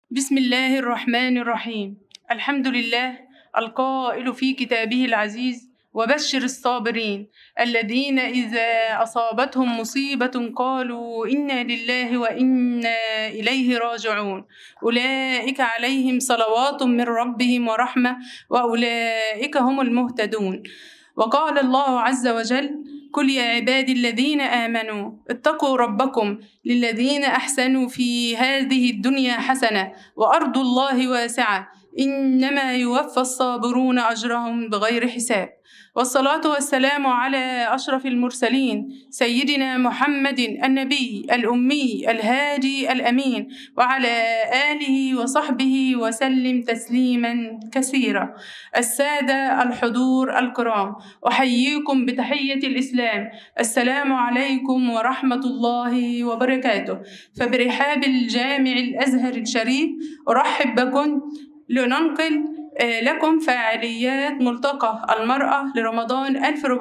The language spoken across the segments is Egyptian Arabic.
بسم الله الرحمن الرحيم الحمد لله القائل في كتابه العزيز وبشر الصابرين الذين إذا أصابتهم مصيبة قالوا إنا لله وإنا إليه راجعون أولئك عليهم صلوات من ربهم ورحمة وأولئك هم المهتدون وقال الله عز وجل قل يا عبادي الذين آمنوا اتقوا ربكم للذين أحسنوا في هذه الدنيا حسنة وأرض الله واسعة إنما يوفى الصابرون أجرهم بغير حساب والصلاة والسلام على أشرف المرسلين سيدنا محمد النبي الأمي الهادي الأمين وعلى آله وصحبه وسلم تسليما كثيرا السادة الحضور الكرام أحييكم بتحية الإسلام السلام عليكم ورحمة الله وبركاته فبرحاب الجامع الأزهر الشريف أرحب بكم لننقل لكم فعاليات ملتقى المرأة لرمضان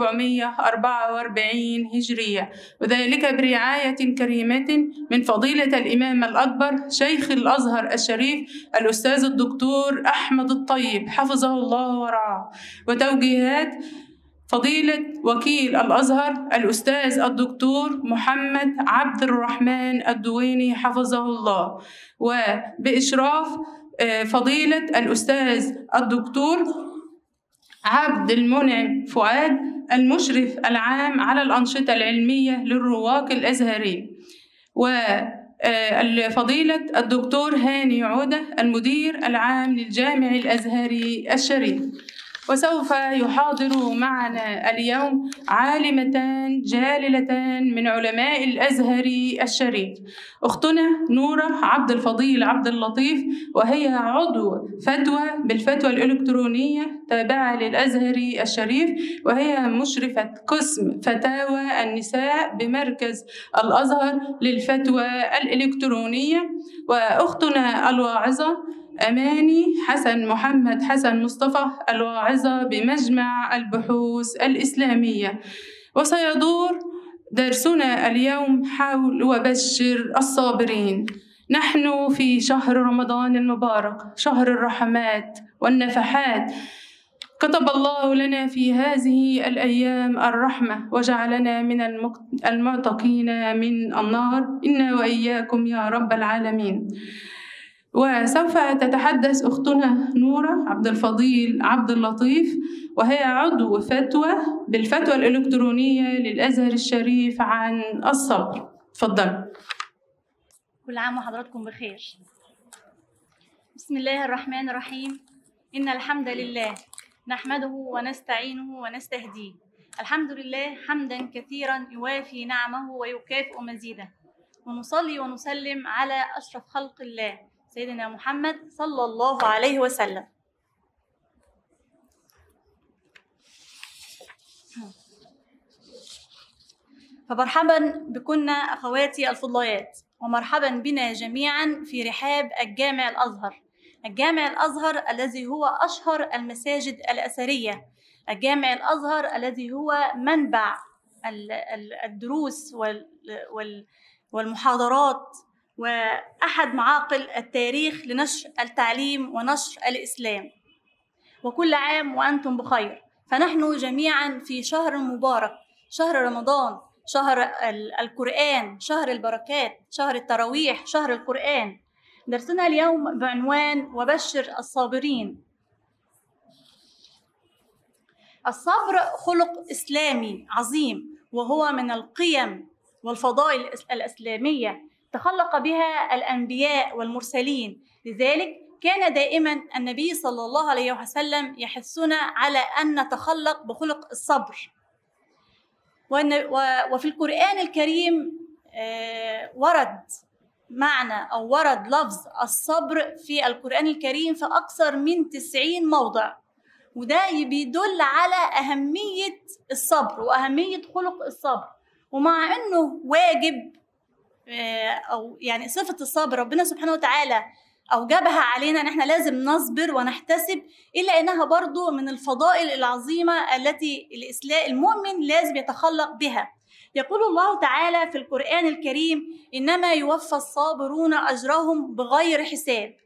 1444 هجرية وذلك برعاية كريمة من فضيلة الإمام الأكبر شيخ الأزهر الشريف الأستاذ الدكتور أحمد الطيب حفظه الله ورعاه وتوجيهات فضيلة وكيل الأزهر الأستاذ الدكتور محمد عبد الرحمن الدويني حفظه الله وبإشراف فضيلة الأستاذ الدكتور عبد المنعم فؤاد المشرف العام على الأنشطة العلمية للرواق الأزهري وفضيلة الدكتور هاني عودة المدير العام للجامع الأزهري الشريف وسوف يحاضر معنا اليوم عالمتان جاللتان من علماء الازهر الشريف اختنا نوره عبد الفضيل عبد اللطيف وهي عضو فتوى بالفتوى الالكترونيه تابعه للازهر الشريف وهي مشرفه قسم فتاوى النساء بمركز الازهر للفتوى الالكترونيه واختنا الواعظه أماني حسن محمد حسن مصطفى الواعظة بمجمع البحوث الإسلامية وسيدور درسنا اليوم حول وبشر الصابرين نحن في شهر رمضان المبارك شهر الرحمات والنفحات كتب الله لنا في هذه الأيام الرحمة وجعلنا من المعتقين من النار إنا وإياكم يا رب العالمين وسوف تتحدث أختنا نورة عبد الفضيل عبد اللطيف وهي عضو فتوى بالفتوى الإلكترونية للأزهر الشريف عن الصبر تفضل كل عام وحضراتكم بخير بسم الله الرحمن الرحيم إن الحمد لله نحمده ونستعينه ونستهديه الحمد لله حمدا كثيرا يوافي نعمه ويكافئ مزيده ونصلي ونسلم على أشرف خلق الله سيدنا محمد صلى الله عليه وسلم فمرحبا بكنا أخواتي الفضليات ومرحبا بنا جميعا في رحاب الجامع الأزهر الجامع الأزهر الذي هو أشهر المساجد الأثرية الجامع الأزهر الذي هو منبع الدروس والمحاضرات واحد معاقل التاريخ لنشر التعليم ونشر الاسلام وكل عام وانتم بخير فنحن جميعا في شهر مبارك شهر رمضان شهر القران شهر البركات شهر التراويح شهر القران درسنا اليوم بعنوان وبشر الصابرين الصبر خلق اسلامي عظيم وهو من القيم والفضائل الاسلاميه تخلق بها الانبياء والمرسلين لذلك كان دائما النبي صلى الله عليه وسلم يحثنا على ان نتخلق بخلق الصبر وفي القران الكريم ورد معنى او ورد لفظ الصبر في القران الكريم في اكثر من تسعين موضع وده بيدل على اهميه الصبر واهميه خلق الصبر ومع انه واجب او يعني صفه الصبر ربنا سبحانه وتعالى اوجبها علينا ان احنا لازم نصبر ونحتسب الا انها برضو من الفضائل العظيمه التي الاسلام المؤمن لازم يتخلق بها يقول الله تعالى في القران الكريم انما يوفى الصابرون اجرهم بغير حساب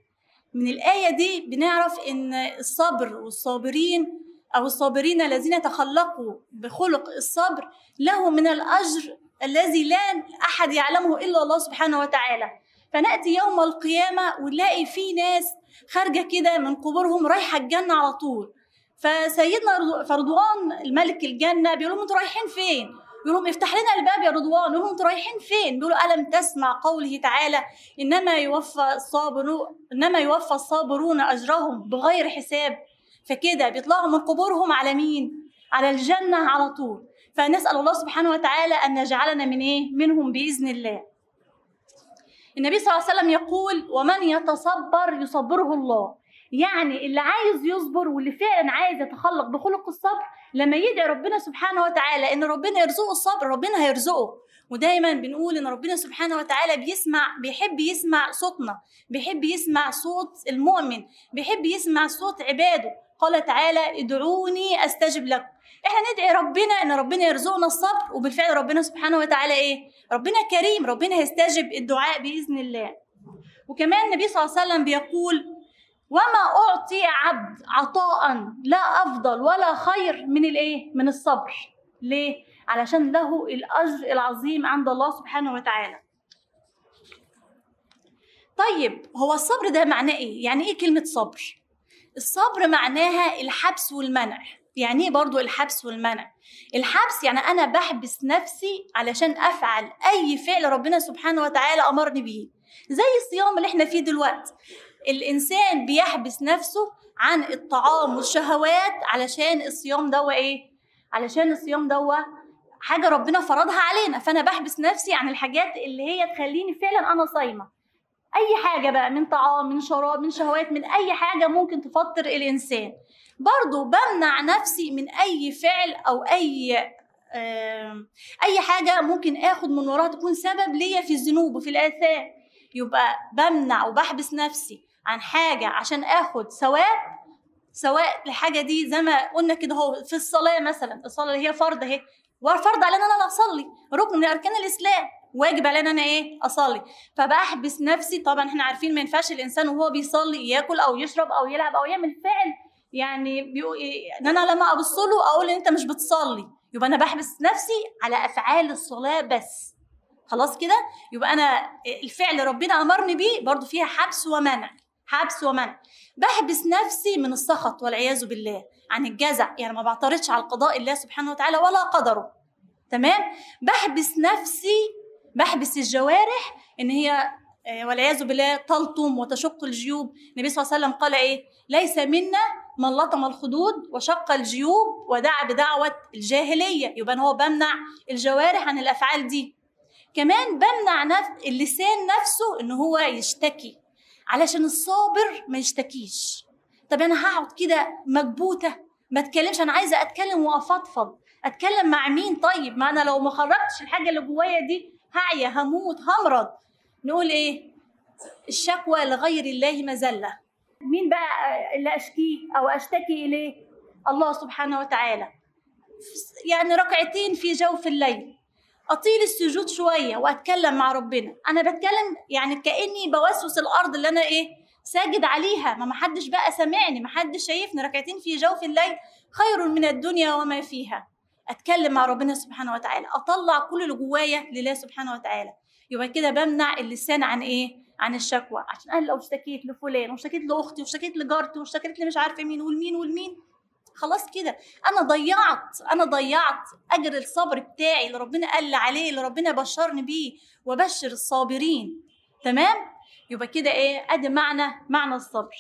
من الآية دي بنعرف إن الصبر والصابرين أو الصابرين الذين تخلقوا بخلق الصبر لهم من الأجر الذي لا أحد يعلمه إلا الله سبحانه وتعالى فنأتي يوم القيامة ونلاقي في ناس خارجة كده من قبورهم رايحة الجنة على طول فسيدنا فرضوان الملك الجنة بيقول لهم انتوا رايحين فين؟ يقول لهم افتح لنا الباب يا رضوان يقول لهم انتوا رايحين فين؟ بيقولوا ألم تسمع قوله تعالى إنما يوفى الصابرون إنما يوفى الصابرون أجرهم بغير حساب فكده بيطلعوا من قبورهم على مين؟ على الجنة على طول فنسأل الله سبحانه وتعالى أن يجعلنا من إيه؟ منهم بإذن الله النبي صلى الله عليه وسلم يقول ومن يتصبر يصبره الله يعني اللي عايز يصبر واللي فعلا عايز يتخلق بخلق الصبر لما يدعي ربنا سبحانه وتعالى ان ربنا يرزقه الصبر ربنا هيرزقه ودايما بنقول ان ربنا سبحانه وتعالى بيسمع بيحب يسمع صوتنا بيحب يسمع صوت المؤمن بيحب يسمع صوت عباده قال تعالى ادعوني استجب لكم احنا ندعي ربنا ان ربنا يرزقنا الصبر وبالفعل ربنا سبحانه وتعالى ايه ربنا كريم ربنا هيستجب الدعاء باذن الله وكمان النبي صلى الله عليه وسلم بيقول وما اعطي عبد عطاء لا افضل ولا خير من الايه من الصبر ليه علشان له الاجر العظيم عند الله سبحانه وتعالى طيب هو الصبر ده معناه ايه يعني ايه كلمه صبر الصبر معناها الحبس والمنع يعني ايه برضو الحبس والمنع الحبس يعني انا بحبس نفسي علشان افعل اي فعل ربنا سبحانه وتعالى امرني بيه زي الصيام اللي احنا فيه دلوقتي الانسان بيحبس نفسه عن الطعام والشهوات علشان الصيام دوا ايه علشان الصيام دوا حاجه ربنا فرضها علينا فانا بحبس نفسي عن الحاجات اللي هي تخليني فعلا انا صايمه اي حاجه بقى من طعام من شراب من شهوات من اي حاجه ممكن تفطر الانسان برضو بمنع نفسي من اي فعل او اي اي حاجه ممكن اخد من وراها تكون سبب ليا في الذنوب وفي الاثام يبقى بمنع وبحبس نفسي عن حاجه عشان اخد ثواب سواء الحاجه دي زي ما قلنا كده هو في الصلاه مثلا الصلاه اللي هي فرض اهي فرض علينا ان انا اصلي ركن من اركان الاسلام واجب علينا انا ايه اصلي فبحبس نفسي طبعا احنا عارفين ما ينفعش الانسان وهو بيصلي ياكل او يشرب او يلعب او يعمل فعل يعني بيقول ان انا لما ابص له اقول ان انت مش بتصلي يبقى انا بحبس نفسي على افعال الصلاه بس خلاص كده يبقى انا الفعل ربنا امرني بيه برضو فيها حبس ومنع حبس ومنع بحبس نفسي من السخط والعياذ بالله عن الجزع يعني ما بعترضش على قضاء الله سبحانه وتعالى ولا قدره تمام بحبس نفسي بحبس الجوارح ان هي والعياذ بالله تلطم وتشق الجيوب النبي صلى الله عليه وسلم قال ايه ليس منا من لطم الخدود وشق الجيوب ودعا بدعوة الجاهلية يبقى هو بمنع الجوارح عن الأفعال دي كمان بمنع نفس اللسان نفسه إن هو يشتكي علشان الصابر ما يشتكيش طب أنا هقعد كده مكبوتة ما اتكلمش أنا عايزة أتكلم وأفضفض أتكلم مع مين طيب ما أنا لو ما خرجتش الحاجة اللي جوايا دي هعيا هموت همرض نقول إيه الشكوى لغير الله مذلة مين بقى اللي اشكيه او اشتكي اليه الله سبحانه وتعالى يعني ركعتين في جوف الليل اطيل السجود شويه واتكلم مع ربنا انا بتكلم يعني كاني بوسوس الارض اللي انا ايه ساجد عليها ما محدش بقى سامعني محدش شايفني ركعتين في جوف الليل خير من الدنيا وما فيها اتكلم مع ربنا سبحانه وتعالى اطلع كل اللي جوايا لله سبحانه وتعالى يبقى كده بمنع اللسان عن ايه عن الشكوى عشان انا لو اشتكيت لفلان واشتكيت لاختي واشتكيت لجارتي واشتكيت لمش عارفه مين والمين والمين خلاص كده انا ضيعت انا ضيعت اجر الصبر بتاعي اللي ربنا قال لي عليه اللي ربنا بشرني بيه وبشر الصابرين تمام يبقى كده ايه ادي معنى معنى الصبر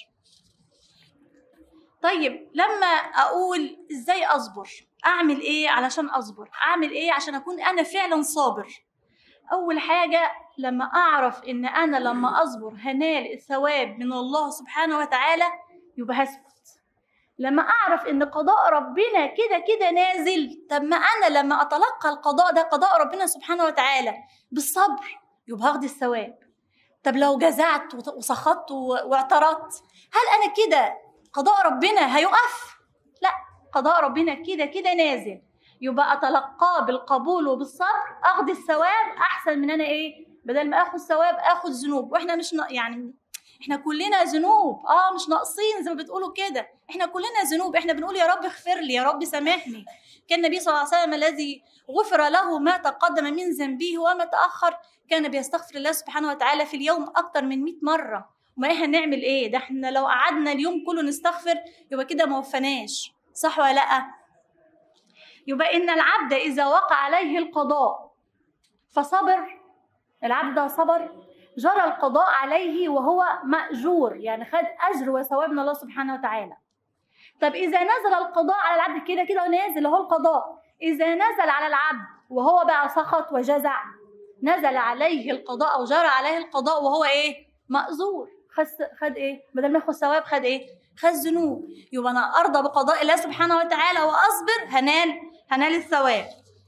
طيب لما اقول ازاي اصبر اعمل ايه علشان اصبر اعمل ايه عشان اكون انا فعلا صابر اول حاجه لما اعرف ان انا لما اصبر هنال الثواب من الله سبحانه وتعالى يبقى هسكت لما اعرف ان قضاء ربنا كده كده نازل طب ما انا لما اتلقى القضاء ده قضاء ربنا سبحانه وتعالى بالصبر يبقى هاخد الثواب طب لو جزعت وسخطت واعترضت هل انا كده قضاء ربنا هيقف لا قضاء ربنا كده كده نازل يبقى اتلقاه بالقبول وبالصبر اخذ الثواب احسن من انا ايه بدل ما اخذ ثواب اخذ ذنوب واحنا مش ن... يعني احنا كلنا ذنوب اه مش ناقصين زي ما بتقولوا كده احنا كلنا ذنوب احنا بنقول يا رب اغفر لي يا رب سامحني كان النبي صلى الله عليه وسلم الذي غفر له ما تقدم من ذنبه وما تاخر كان بيستغفر الله سبحانه وتعالى في اليوم اكتر من 100 مره ما احنا هنعمل ايه ده احنا لو قعدنا اليوم كله نستغفر يبقى كده ما وفناش صح ولا لا يبقى ان العبد اذا وقع عليه القضاء فصبر العبد ده صبر جرى القضاء عليه وهو مأجور يعني خد أجر وثواب من الله سبحانه وتعالى طب إذا نزل القضاء على العبد كده كده نازل هو القضاء إذا نزل على العبد وهو بقى سخط وجزع نزل عليه القضاء أو جرى عليه القضاء وهو إيه مأزور خد خد إيه بدل ما ياخد ثواب خد إيه خد ذنوب يبقى أنا أرضى بقضاء الله سبحانه وتعالى وأصبر هنال هنال الثواب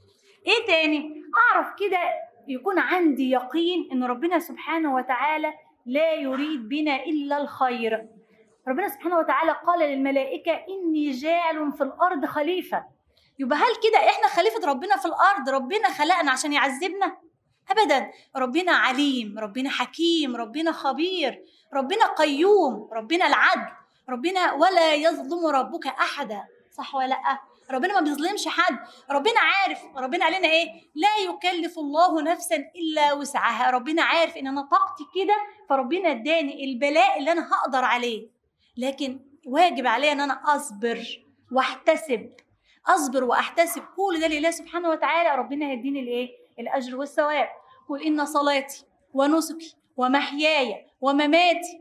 إيه تاني أعرف كده يكون عندي يقين ان ربنا سبحانه وتعالى لا يريد بنا الا الخير ربنا سبحانه وتعالى قال للملائكه اني جاعل في الارض خليفه يبقى هل كده احنا خليفه ربنا في الارض ربنا خلقنا عشان يعذبنا ابدا ربنا عليم ربنا حكيم ربنا خبير ربنا قيوم ربنا العدل ربنا ولا يظلم ربك احدا صح ولا لا ربنا ما بيظلمش حد ربنا عارف ربنا علينا ايه لا يكلف الله نفسا الا وسعها ربنا عارف ان انا طاقتي كده فربنا اداني البلاء اللي انا هقدر عليه لكن واجب عليا ان انا اصبر واحتسب اصبر واحتسب كل ده لله سبحانه وتعالى ربنا هيديني الايه الاجر والثواب قل ان صلاتي ونسكي ومحياي ومماتي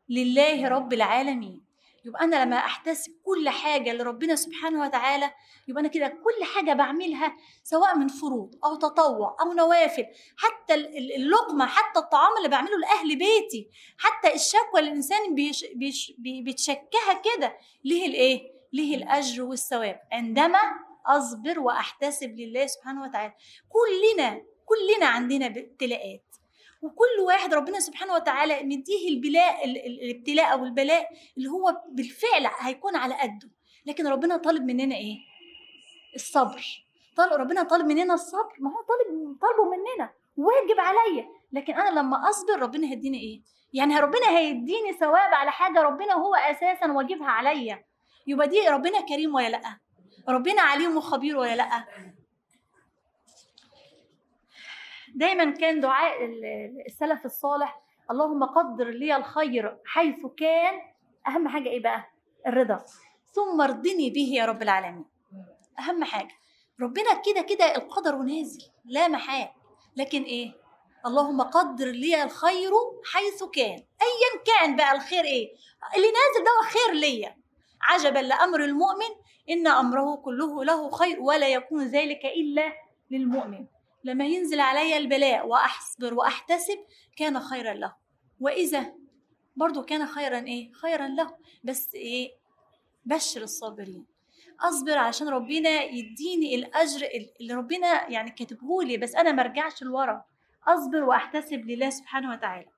لله رب العالمين يبقى انا لما احتسب كل حاجه لربنا سبحانه وتعالى يبقى انا كده كل حاجه بعملها سواء من فروض او تطوع او نوافل حتى اللقمه حتى الطعام اللي بعمله لاهل بيتي حتى الشكوى اللي الانسان بيش بيش بيتشكها كده ليه الايه ليه الاجر والثواب عندما اصبر واحتسب لله سبحانه وتعالى كلنا كلنا عندنا ابتلاءات وكل واحد ربنا سبحانه وتعالى مديه البلاء الابتلاء او البلاء اللي هو بالفعل هيكون على قده لكن ربنا طالب مننا ايه الصبر طالب ربنا طالب مننا الصبر ما هو طالب طالبه مننا واجب عليا لكن انا لما اصبر ربنا هيديني ايه يعني ربنا هيديني ثواب على حاجه ربنا هو اساسا واجبها عليا يبقى دي ربنا كريم ولا لا ربنا عليم وخبير ولا لا دايما كان دعاء السلف الصالح اللهم قدر لي الخير حيث كان اهم حاجه ايه بقى الرضا ثم ارضني به يا رب العالمين اهم حاجه ربنا كده كده القدر نازل لا محال لكن ايه اللهم قدر لي الخير حيث كان ايا كان بقى الخير ايه اللي نازل ده خير ليا عجبا لامر المؤمن ان امره كله له خير ولا يكون ذلك الا للمؤمن لما ينزل علي البلاء وأصبر وأحتسب كان خيرا له وإذا برضو كان خيرا إيه خيرا له بس إيه بشر الصابرين أصبر عشان ربنا يديني الأجر اللي ربنا يعني كاتبهولي بس أنا مرجعش لورا أصبر وأحتسب لله سبحانه وتعالى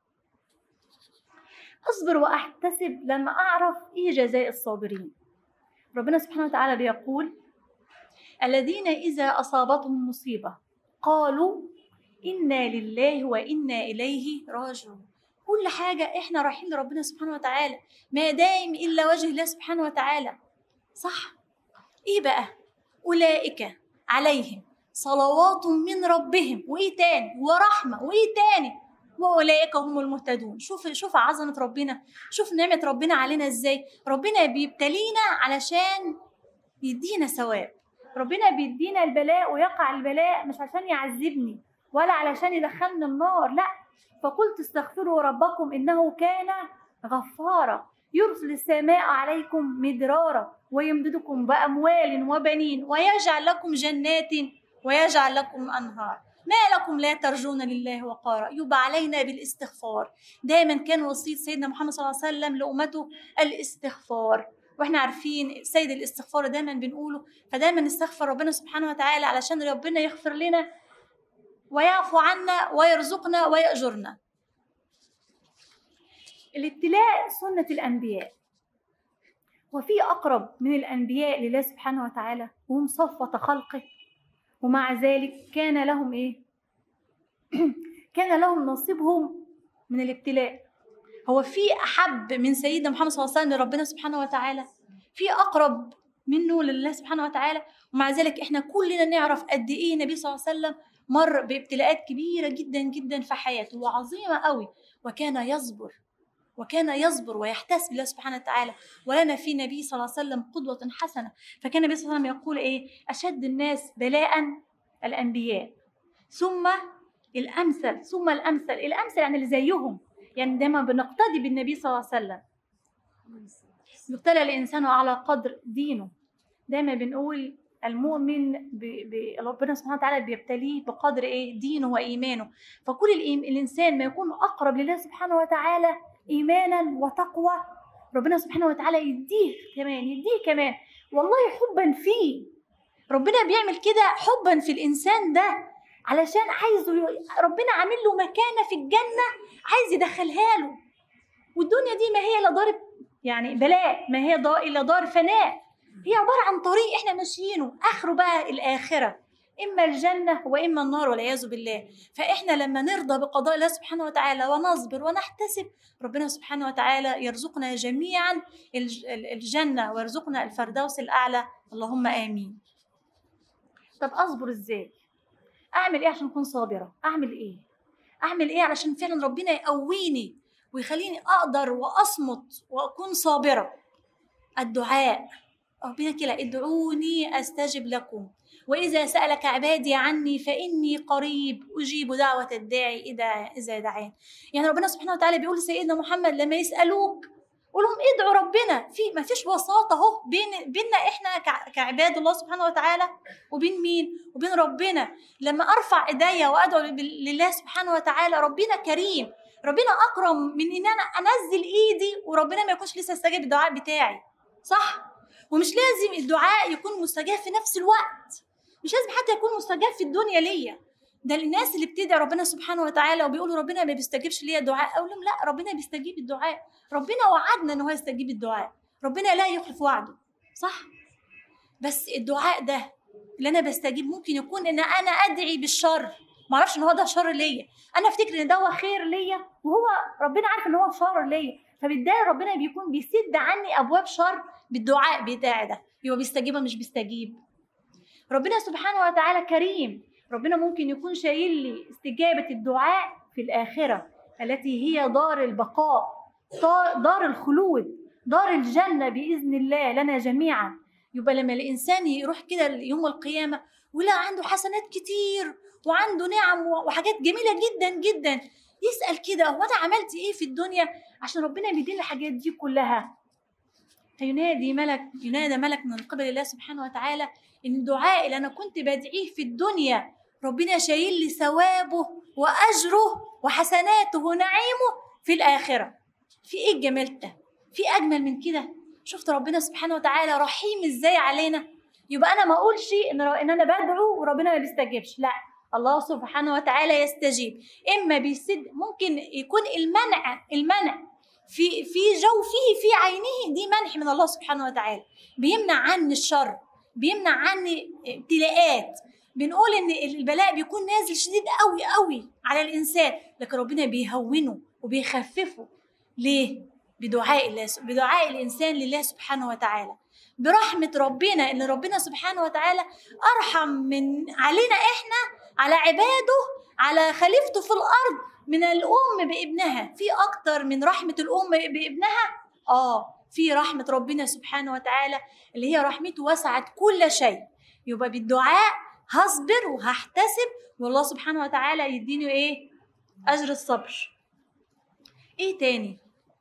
أصبر وأحتسب لما أعرف إيه جزاء الصابرين ربنا سبحانه وتعالى بيقول الذين إذا أصابتهم مصيبة قالوا إنا لله وإنا إليه راجعون كل حاجة إحنا رايحين لربنا سبحانه وتعالى ما دايم إلا وجه الله سبحانه وتعالى صح إيه بقى أولئك عليهم صلوات من ربهم وإيه تاني ورحمة وإيه تاني واولئك هم المهتدون شوف شوف عظمه ربنا شوف نعمه ربنا علينا ازاي ربنا بيبتلينا علشان يدينا ثواب ربنا بيدينا البلاء ويقع البلاء مش عشان يعذبني ولا علشان يدخلني النار لا فقلت استغفروا ربكم انه كان غفارا يرسل السماء عليكم مدرارا ويمددكم باموال وبنين ويجعل لكم جنات ويجعل لكم انهار ما لكم لا ترجون لله وقارا يبقى علينا بالاستغفار دايما كان وصيه سيدنا محمد صلى الله عليه وسلم لامته الاستغفار واحنا عارفين سيد الاستغفار دايما بنقوله فدايما نستغفر ربنا سبحانه وتعالى علشان ربنا يغفر لنا ويعفو عنا ويرزقنا ويأجرنا الابتلاء سنة الأنبياء وفي أقرب من الأنبياء لله سبحانه وتعالى وهم صفوة خلقه ومع ذلك كان لهم إيه؟ كان لهم نصيبهم من الابتلاء هو في احب من سيدنا محمد صلى الله عليه وسلم لربنا سبحانه وتعالى في اقرب منه لله سبحانه وتعالى ومع ذلك احنا كلنا نعرف قد ايه النبي صلى الله عليه وسلم مر بابتلاءات كبيره جدا جدا في حياته وعظيمه قوي وكان يصبر وكان يصبر ويحتسب الله سبحانه وتعالى ولنا في نبي صلى الله عليه وسلم قدوة حسنة فكان النبي صلى الله عليه وسلم يقول إيه أشد الناس بلاء الأنبياء ثم الأمثل ثم الأمثل الأمثل يعني اللي زيهم يعني دايما بنقتدي بالنبي صلى الله عليه وسلم يبتلى الإنسان على قدر دينه دايما بنقول المؤمن ب... ب... ربنا سبحانه وتعالى بيبتليه بقدر ايه دينه وايمانه فكل الإيم... الانسان ما يكون اقرب لله سبحانه وتعالى ايمانا وتقوى ربنا سبحانه وتعالى يديه كمان يديه كمان والله حبا فيه ربنا بيعمل كده حبا في الانسان ده علشان عايزه ربنا عامل له مكانه في الجنه عايز يدخلها له والدنيا دي ما هي الا دار يعني بلاء ما هي الا دار فناء هي عباره عن طريق احنا ماشيينه اخره بقى الاخره اما الجنه واما النار والعياذ بالله فاحنا لما نرضى بقضاء الله سبحانه وتعالى ونصبر ونحتسب ربنا سبحانه وتعالى يرزقنا جميعا الجنه ويرزقنا الفردوس الاعلى اللهم امين طب اصبر ازاي اعمل ايه عشان اكون صابره اعمل ايه اعمل ايه علشان فعلا ربنا يقويني ويخليني اقدر واصمت واكون صابره الدعاء ربنا كده ادعوني استجب لكم واذا سالك عبادي عني فاني قريب اجيب دعوه الداعي اذا اذا دعان يعني ربنا سبحانه وتعالى بيقول لسيدنا محمد لما يسالوك قول لهم ادعوا ربنا في ما فيش وساطه اهو بين بيننا احنا كعباد الله سبحانه وتعالى وبين مين وبين ربنا لما ارفع ايديا وادعو لله سبحانه وتعالى ربنا كريم ربنا اكرم من ان انا انزل ايدي وربنا ما يكونش لسه استجاب الدعاء بتاعي صح ومش لازم الدعاء يكون مستجاب في نفس الوقت مش لازم حتى يكون مستجاب في الدنيا ليا ده الناس اللي بتدعي ربنا سبحانه وتعالى وبيقولوا ربنا ما بيستجيبش ليا دعاء اقول لهم لا ربنا بيستجيب الدعاء ربنا وعدنا ان هو يستجيب الدعاء ربنا لا يخلف وعده صح بس الدعاء ده اللي انا بستجيب ممكن يكون ان انا ادعي بالشر ما اعرفش ان هو ده شر ليا انا افتكر ان ده هو خير ليا وهو ربنا عارف ان هو شر ليا فبالتالي ربنا بيكون بيسد عني ابواب شر بالدعاء بتاعي ده يبقى بيستجيب مش بيستجيب ربنا سبحانه وتعالى كريم ربنا ممكن يكون شايل لي استجابة الدعاء في الآخرة التي هي دار البقاء دار الخلود دار الجنة بإذن الله لنا جميعا يبقى لما الإنسان يروح كده يوم القيامة ولا عنده حسنات كتير وعنده نعم وحاجات جميلة جدا جدا يسأل كده هو أنا عملت إيه في الدنيا عشان ربنا بيديني الحاجات دي كلها فينادي ملك ينادى ملك من قبل الله سبحانه وتعالى ان الدعاء اللي انا كنت بدعيه في الدنيا ربنا شايل لي ثوابه واجره وحسناته ونعيمه في الاخره في ايه الجمال ده في اجمل من كده شفت ربنا سبحانه وتعالى رحيم ازاي علينا يبقى انا ما اقولش ان ان انا بدعو وربنا ما بيستجيبش لا الله سبحانه وتعالى يستجيب اما بيسد ممكن يكون المنع المنع في في جوفه في عينه دي منح من الله سبحانه وتعالى بيمنع عني الشر بيمنع عني ابتلاءات بنقول ان البلاء بيكون نازل شديد قوي قوي على الانسان لكن ربنا بيهونه وبيخففه ليه بدعاء الله بدعاء الانسان لله سبحانه وتعالى برحمه ربنا ان ربنا سبحانه وتعالى ارحم من علينا احنا على عباده على خليفته في الارض من الام بابنها في اكتر من رحمه الام بابنها اه في رحمه ربنا سبحانه وتعالى اللي هي رحمته وسعت كل شيء يبقى بالدعاء هصبر وهحتسب والله سبحانه وتعالى يديني ايه اجر الصبر ايه تاني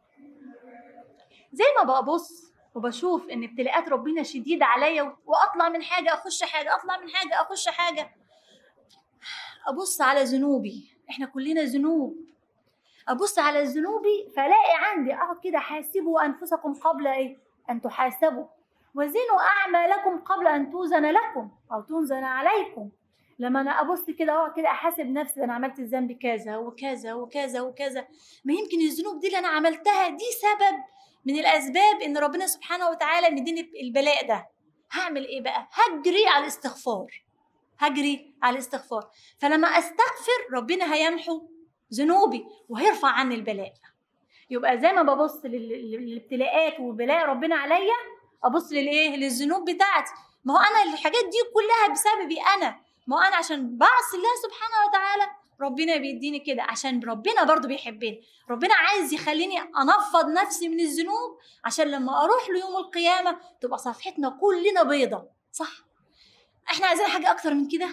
زي ما ببص وبشوف ان ابتلاءات ربنا شديده عليا واطلع من حاجه اخش حاجه اطلع من حاجه اخش حاجه ابص على ذنوبي احنا كلنا ذنوب ابص على ذنوبي فلاقي عندي اقعد كده حاسبوا انفسكم قبل ايه ان تحاسبوا وزنوا اعمالكم قبل ان توزن لكم او تنزل عليكم لما انا ابص كده اقعد كده احاسب نفسي انا عملت الذنب كذا وكذا وكذا وكذا ما يمكن الذنوب دي اللي انا عملتها دي سبب من الاسباب ان ربنا سبحانه وتعالى مديني البلاء ده هعمل ايه بقى هجري على الاستغفار هجري على الاستغفار فلما استغفر ربنا هيمحو ذنوبي وهيرفع عني البلاء يبقى زي ما ببص لل- للابتلاءات وبلاء ربنا عليا ابص للايه للذنوب بتاعتي ما هو انا الحاجات دي كلها بسببي انا ما هو انا عشان بعصي الله سبحانه وتعالى ربنا بيديني كده عشان ربنا برضو بيحبني ربنا عايز يخليني انفض نفسي من الذنوب عشان لما اروح له يوم القيامه تبقى صفحتنا كلنا بيضه صح احنا عايزين حاجه اكتر من كده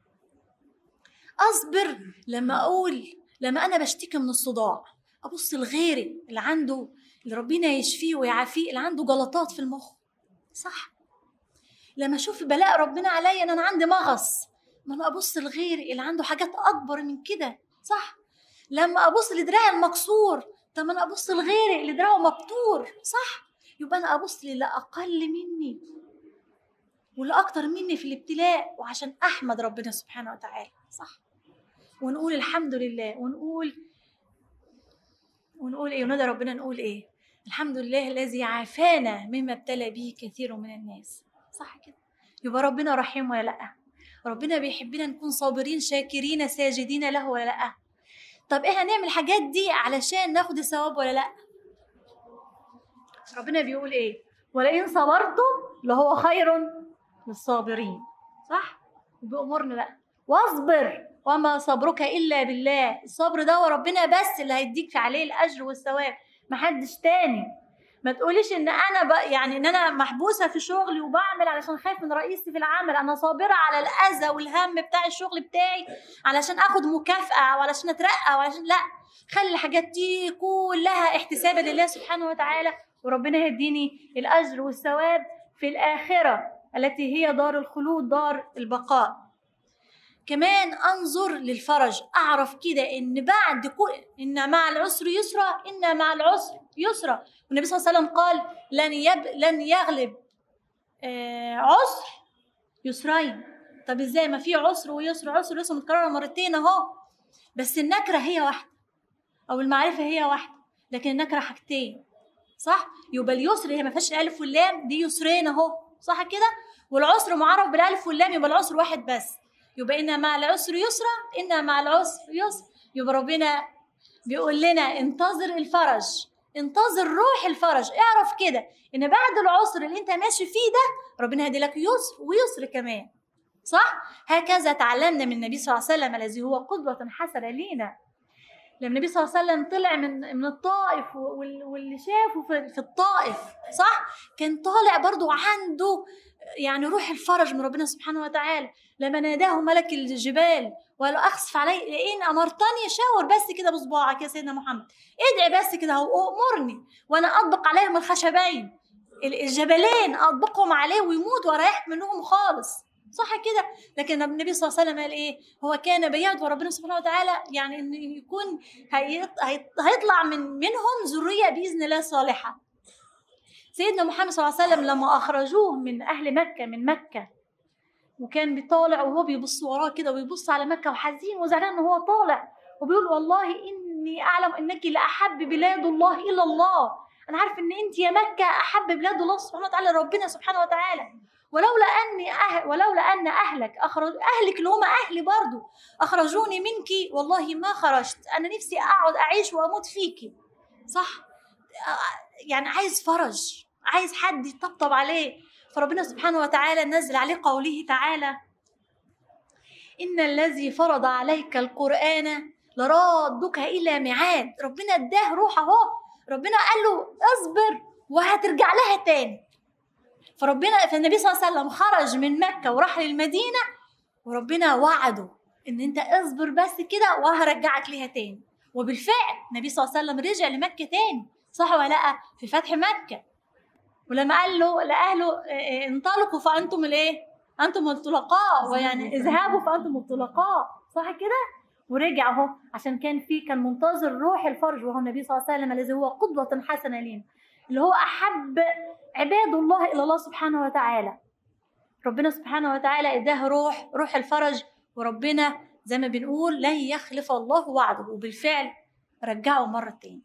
اصبر لما اقول لما انا بشتكي من الصداع ابص لغيري اللي عنده اللي ربنا يشفيه ويعافيه اللي عنده جلطات في المخ صح لما اشوف بلاء ربنا عليا ان انا عندي مغص ما انا ابص لغيري اللي عنده حاجات اكبر من كده صح لما ابص لدراعي المكسور طب ما انا ابص لغيري اللي دراعه مبتور صح يبقى انا ابص للي اقل مني واللي اكتر مني في الابتلاء وعشان احمد ربنا سبحانه وتعالى صح ونقول الحمد لله ونقول ونقول ايه وندى ربنا نقول ايه الحمد لله الذي عافانا مما ابتلى به كثير من الناس صح كده يبقى ربنا رحيم ولا لا ربنا بيحبنا نكون صابرين شاكرين ساجدين له ولا لا طب ايه هنعمل الحاجات دي علشان ناخد الثواب ولا لا ربنا بيقول ايه ولئن صبرتم لهو خير للصابرين صح بأمرنا بقى واصبر وما صبرك الا بالله الصبر ده وربنا بس اللي هيديك في عليه الاجر والثواب محدش تاني ما تقوليش ان انا بقى يعني ان انا محبوسه في شغلي وبعمل علشان خايف من رئيسي في العمل انا صابره على الاذى والهم بتاع الشغل بتاعي علشان اخد مكافاه وعلشان اترقى وعلشان لا خلي الحاجات دي كلها احتسابا لله سبحانه وتعالى وربنا يديني الاجر والثواب في الاخره التي هي دار الخلود دار البقاء كمان انظر للفرج اعرف كده ان بعد كل ان مع العسر يسرا ان مع العسر يسرا والنبي صلى الله عليه وسلم قال لن يب... لن يغلب آه عسر يسرين طب ازاي ما في عسر ويسر عسر ويسر متكرره مرتين اهو بس النكره هي واحده او المعرفه هي واحده لكن النكره حاجتين صح يبقى اليسر هي ما فيهاش الالف واللام دي يسرين اهو صح كده والعسر معرف بالالف واللام يبقى العسر واحد بس يبقى ان مع العسر يسرا ان مع العسر يسر يبقى ربنا بيقول لنا انتظر الفرج انتظر روح الفرج اعرف كده ان بعد العسر اللي انت ماشي فيه ده ربنا هيدي لك يسر ويسر كمان صح هكذا تعلمنا من النبي صلى الله عليه وسلم الذي هو قدوة حسنة لينا لما النبي صلى الله عليه وسلم طلع من من الطائف وال- واللي شافه في في الطائف صح كان طالع برضو عنده يعني روح الفرج من ربنا سبحانه وتعالى لما ناداه ملك الجبال وقال له اخسف علي لئن امرتني شاور بس كده بصباعك يا سيدنا محمد ادعي بس كده هو امرني وانا اطبق عليهم الخشبين ال- الجبلين اطبقهم عليه ويموت واريح منهم خالص صح كده لكن النبي صلى الله عليه وسلم قال ايه هو كان بيدعو ربنا سبحانه وتعالى يعني ان يكون هيط- هيط- هيطلع من منهم ذريه باذن الله صالحه سيدنا محمد صلى الله عليه وسلم لما اخرجوه من اهل مكه من مكه وكان بيطالع وهو بيبص وراه كده ويبص على مكه وحزين وزعلان ان هو طالع وبيقول والله اني اعلم انك لاحب بلاد الله الى الله انا عارف ان انت يا مكه احب بلاد الله سبحانه وتعالى ربنا سبحانه وتعالى ولولا اني أهل ولولا ان اهلك اخرج اهلك اللي هم اهلي برضو اخرجوني منك والله ما خرجت انا نفسي اقعد اعيش واموت فيكي صح يعني عايز فرج عايز حد يطبطب عليه فربنا سبحانه وتعالى نزل عليه قوله تعالى إن الذي فرض عليك القرآن لرادك إلى ميعاد ربنا اداه روح أهو ربنا قال له اصبر وهترجع لها تاني فربنا فالنبي صلى الله عليه وسلم خرج من مكة وراح للمدينة وربنا وعده إن أنت اصبر بس كده وهرجعك ليها تاني وبالفعل النبي صلى الله عليه وسلم رجع لمكة تاني صح ولا لا في فتح مكة ولما قال له لأهله إيه، انطلقوا فأنتم الإيه؟ أنتم الطلقاء ويعني اذهبوا فأنتم الطلقاء صح كده؟ ورجع اهو عشان كان في كان منتظر روح الفرج وهو النبي صلى الله عليه وسلم الذي هو قدوة حسنة لينا اللي هو أحب عباد الله إلى الله سبحانه وتعالى ربنا سبحانه وتعالى اداه روح روح الفرج وربنا زي ما بنقول لن يخلف الله وعده وبالفعل رجعه مرة تاني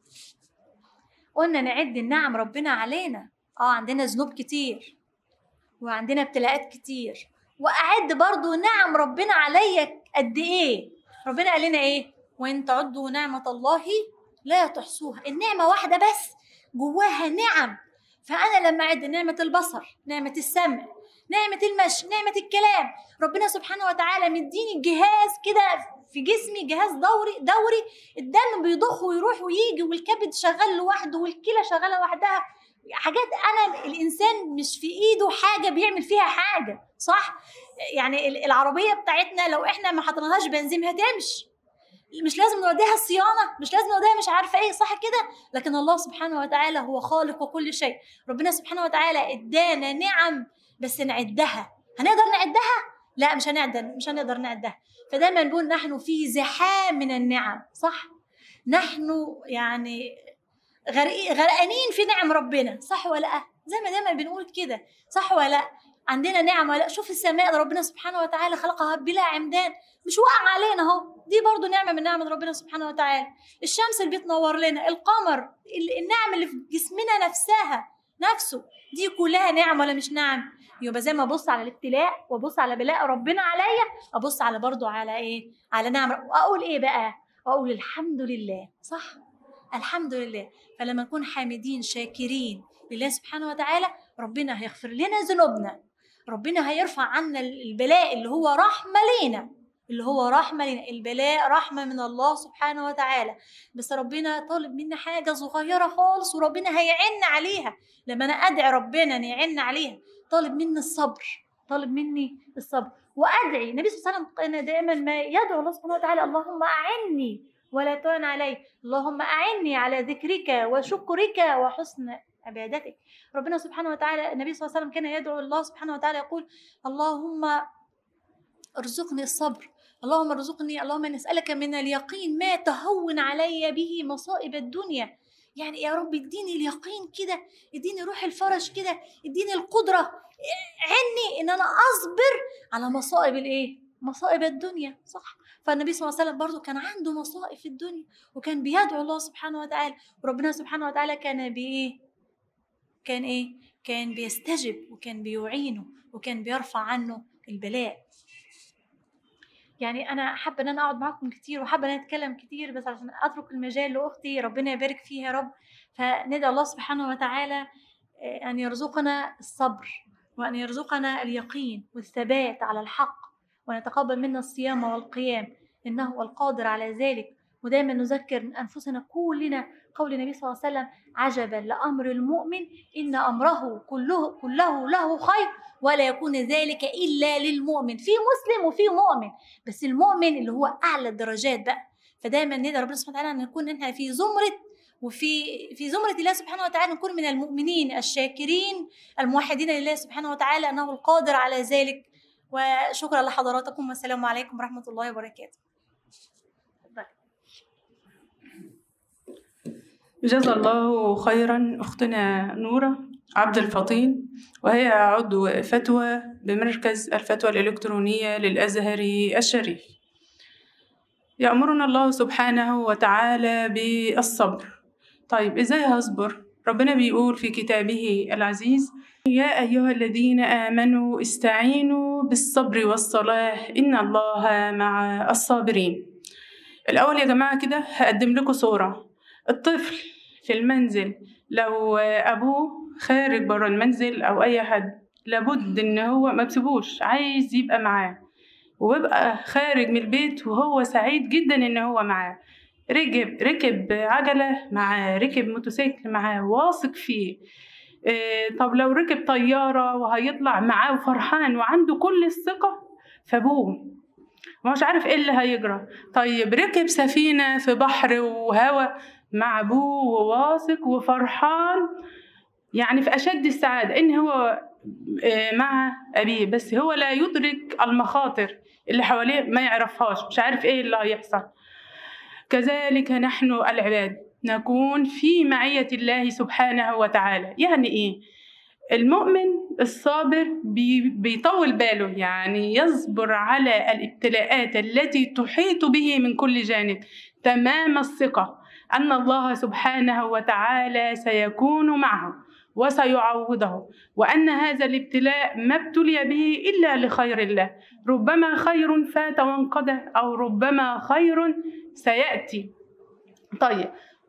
قلنا نعد النعم ربنا علينا اه عندنا ذنوب كتير وعندنا ابتلاءات كتير واعد برضو نعم ربنا عليا قد ايه ربنا قال لنا ايه وان تعدوا نعمة الله لا تحصوها النعمة واحدة بس جواها نعم فأنا لما أعد نعمة البصر نعمة السمع نعمة المشي نعمة الكلام ربنا سبحانه وتعالى مديني جهاز كده في جسمي جهاز دوري دوري الدم بيضخ ويروح ويجي والكبد شغال لوحده والكلى شغاله لوحدها حاجات انا الانسان مش في ايده حاجه بيعمل فيها حاجه صح يعني العربيه بتاعتنا لو احنا ما حطيناهاش بنزين هتمشي مش لازم نوديها الصيانه مش لازم نوديها مش عارفه ايه صح كده لكن الله سبحانه وتعالى هو خالق وكل شيء ربنا سبحانه وتعالى ادانا نعم بس نعدها هنقدر نعدها لا مش هنقدر مش هنقدر نعدها فدايما نقول نحن في زحام من النعم صح نحن يعني غرقانين في نعم ربنا صح ولا لا زي ما دايما بنقول كده صح ولا لا عندنا نعم ولا شوف السماء ربنا سبحانه وتعالى خلقها بلا عمدان مش واقع علينا اهو دي برضو نعمة من نعمة ربنا سبحانه وتعالى الشمس اللي بتنور لنا القمر النعم اللي في جسمنا نفسها نفسه دي كلها نعم ولا مش نعم يبقى زي ما ابص على الابتلاء وابص على بلاء ربنا عليا ابص على برضو على ايه على نعم واقول ايه بقى اقول الحمد لله صح الحمد لله فلما نكون حامدين شاكرين لله سبحانه وتعالى ربنا هيغفر لنا ذنوبنا ربنا هيرفع عنا البلاء اللي هو رحمة لينا اللي هو رحمة لنا البلاء رحمة من الله سبحانه وتعالى بس ربنا طالب منا حاجة صغيرة خالص وربنا هيعن عليها لما أنا أدعي ربنا أن يعن عليها طالب مني الصبر طالب مني الصبر وأدعي النبي صلى الله عليه وسلم كان دائما ما يدعو الله سبحانه وتعالى اللهم أعني ولا تعن علي اللهم أعني على ذكرك وشكرك وحسن عبادتك ربنا سبحانه وتعالى النبي صلى الله عليه وسلم كان يدعو الله سبحانه وتعالى يقول اللهم ارزقني الصبر اللهم ارزقني اللهم نسألك من اليقين ما تهون علي به مصائب الدنيا يعني يا رب اديني اليقين كده اديني روح الفرج كده اديني القدرة عني ان انا اصبر على مصائب الايه مصائب الدنيا صح فالنبي صلى الله عليه وسلم برضه كان عنده مصائب في الدنيا وكان بيدعو الله سبحانه وتعالى وربنا سبحانه وتعالى كان بايه كان ايه كان بيستجب وكان بيعينه وكان بيرفع عنه البلاء يعني انا حابه ان انا اقعد معاكم كتير وحابه ان انا اتكلم كتير بس عشان اترك المجال لاختي ربنا يبارك فيها يا رب فندعي الله سبحانه وتعالى ان يرزقنا الصبر وان يرزقنا اليقين والثبات على الحق وان يتقبل منا الصيام والقيام انه هو القادر على ذلك ودايما نذكر من انفسنا كلنا قول النبي صلى الله عليه وسلم عجبا لامر المؤمن ان امره كله كله له خير ولا يكون ذلك الا للمؤمن في مسلم وفي مؤمن بس المؤمن اللي هو اعلى الدرجات بقى فدايما ندعي ربنا سبحانه وتعالى ان نكون احنا في زمره وفي في زمرة الله سبحانه وتعالى نكون من المؤمنين الشاكرين الموحدين لله سبحانه وتعالى انه القادر على ذلك وشكرا لحضراتكم والسلام عليكم ورحمه الله وبركاته جزا الله خيرا أختنا نورة عبد الفطين وهي عضو فتوى بمركز الفتوى الإلكترونية للأزهر الشريف يأمرنا الله سبحانه وتعالى بالصبر طيب إزاي هصبر؟ ربنا بيقول في كتابه العزيز يا أيها الذين آمنوا استعينوا بالصبر والصلاة إن الله مع الصابرين الأول يا جماعة كده هقدم لكم صورة الطفل في المنزل لو أبوه خارج برا المنزل أو أي حد لابد إن هو ما بسيبوش عايز يبقى معاه وبيبقى خارج من البيت وهو سعيد جدا إن هو معاه ركب ركب عجلة معاه ركب موتوسيكل معاه واثق فيه إيه طب لو ركب طيارة وهيطلع معاه وفرحان وعنده كل الثقة فابوه مش عارف ايه اللي هيجرى طيب ركب سفينة في بحر وهوا مع ابوه وواثق وفرحان يعني في اشد السعادة ان هو مع ابيه بس هو لا يدرك المخاطر اللي حواليه ما يعرفهاش مش عارف ايه اللي هيحصل كذلك نحن العباد نكون في معية الله سبحانه وتعالى يعني ايه المؤمن الصابر بيطول باله يعني يصبر على الابتلاءات التي تحيط به من كل جانب تمام الثقة أن الله سبحانه وتعالى سيكون معه وسيعوضه وأن هذا الابتلاء ما ابتلي به إلا لخير الله ربما خير فات وانقضى أو ربما خير سيأتي طيب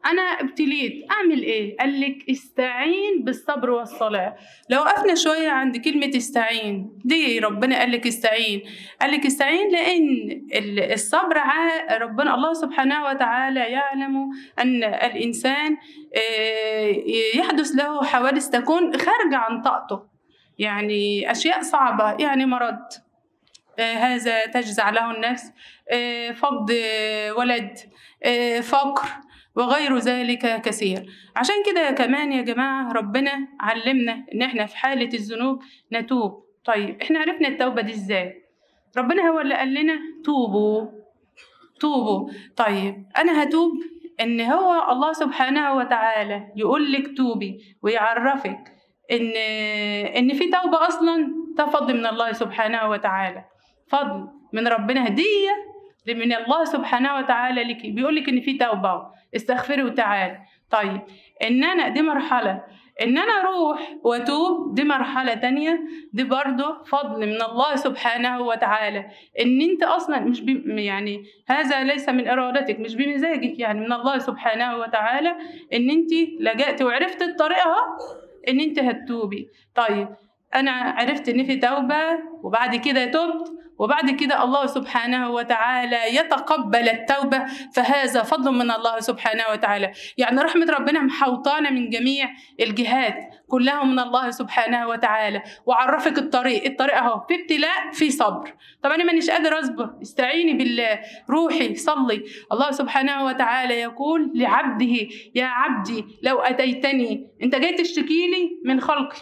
انا ابتليت اعمل ايه قال لك استعين بالصبر والصلاه لو وقفنا شويه عند كلمه استعين دي ربنا قال لك استعين قال لك استعين لان ال- الصبر ع- ربنا الله سبحانه وتعالى يعلم ان الانسان آه، يحدث له حوادث تكون خارجه عن طاقته يعني اشياء صعبه يعني مرض آه، هذا تجزع له النفس آه، فقد آه، ولد آه، فقر وغير ذلك كثير عشان كده كمان يا جماعة ربنا علمنا إن إحنا في حالة الذنوب نتوب طيب إحنا عرفنا التوبة دي إزاي ربنا هو اللي قال لنا توبوا توبوا طيب أنا هتوب إن هو الله سبحانه وتعالى يقول لك توبي ويعرفك إن إن في توبة أصلا ده فضل من الله سبحانه وتعالى فضل من ربنا هدية من الله سبحانه وتعالى لك بيقول لك إن في توبة استغفري وتعالي طيب ان انا دي مرحله ان انا اروح واتوب دي مرحله تانية دي برضه فضل من الله سبحانه وتعالى ان انت اصلا مش بي يعني هذا ليس من ارادتك مش بمزاجك يعني من الله سبحانه وتعالى ان انت لجأت وعرفت الطريقه ان انت هتتوبي طيب انا عرفت ان في توبه وبعد كده تبت وبعد كده الله سبحانه وتعالى يتقبل التوبة فهذا فضل من الله سبحانه وتعالى يعني رحمة ربنا محوطانة من جميع الجهات كلها من الله سبحانه وتعالى وعرفك الطريق الطريق اهو في ابتلاء في صبر طب انا مانيش قادر اصبر استعيني بالله روحي صلي الله سبحانه وتعالى يقول لعبده يا عبدي لو اتيتني انت جاي تشتكي لي من خلقي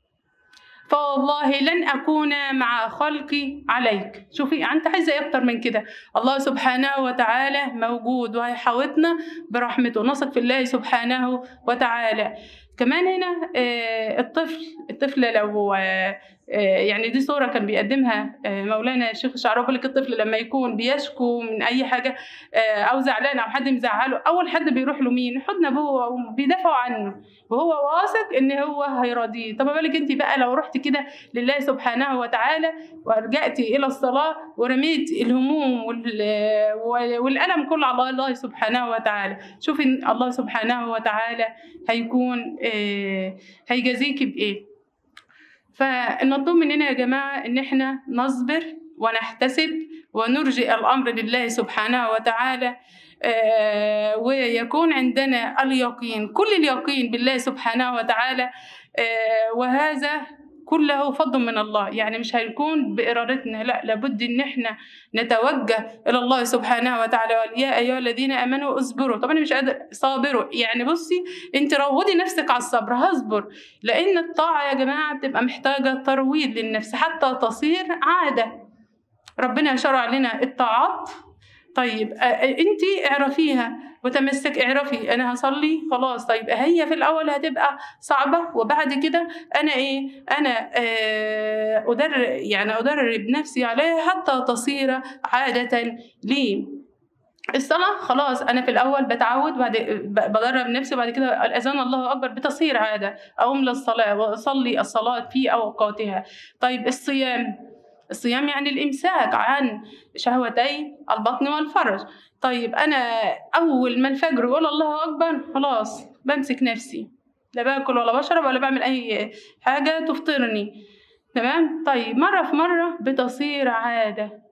فوالله لن أكون مع خلقي عليك شوفي أنت عايزة إيه أكتر من كده الله سبحانه وتعالى موجود وهيحاوطنا برحمته نثق في الله سبحانه وتعالى كمان هنا آه، الطفل الطفل لو آه، آه، يعني دي صورة كان بيقدمها آه، مولانا الشيخ الشعراوي بيقول لك الطفل لما يكون بيشكو من أي حاجة آه، أو زعلان أو حد مزعله أول حد بيروح له مين؟ حضن أبوه وبيدافعوا عنه وهو واثق إن هو هيراضيه طب ما بالك أنت بقى لو رحت كده لله سبحانه وتعالى ورجعت إلى الصلاة ورميت الهموم وال- والألم كله على الله سبحانه وتعالى شوفي إن الله سبحانه وتعالى هيكون آه، هيجازيكي بإيه فالمطلوب مننا يا جماعة إن إحنا نصبر ونحتسب ونرجئ الأمر لله سبحانه وتعالى آه، ويكون عندنا اليقين كل اليقين بالله سبحانه وتعالى آه، وهذا كله فضل من الله يعني مش هيكون بإرادتنا لا لابد إن إحنا نتوجه إلى الله سبحانه وتعالى وقال يا أيها الذين آمنوا اصبروا طب أنا مش قادر صابروا يعني بصي أنت روضي نفسك على الصبر هصبر لأن الطاعة يا جماعة بتبقى محتاجة ترويض للنفس حتى تصير عادة ربنا شرع لنا الطاعات طيب انت اعرفيها وتمسك اعرفي انا هصلي خلاص طيب هي في الاول هتبقى صعبه وبعد كده انا ايه انا آه، ادرب يعني ادرب نفسي عليها حتى تصير عاده لي الصلاة خلاص أنا في الأول بتعود بعد ب- بدرب نفسي وبعد كده الأذان الله أكبر بتصير عادة أقوم للصلاة وأصلي الصلاة في أوقاتها طيب الصيام الصيام يعني الإمساك عن شهوتي البطن والفرج طيب أنا أول ما الفجر ولا الله أكبر خلاص بمسك نفسي لا باكل ولا بشرب ولا بعمل أي حاجة تفطرني تمام طيب مرة في مرة بتصير عادة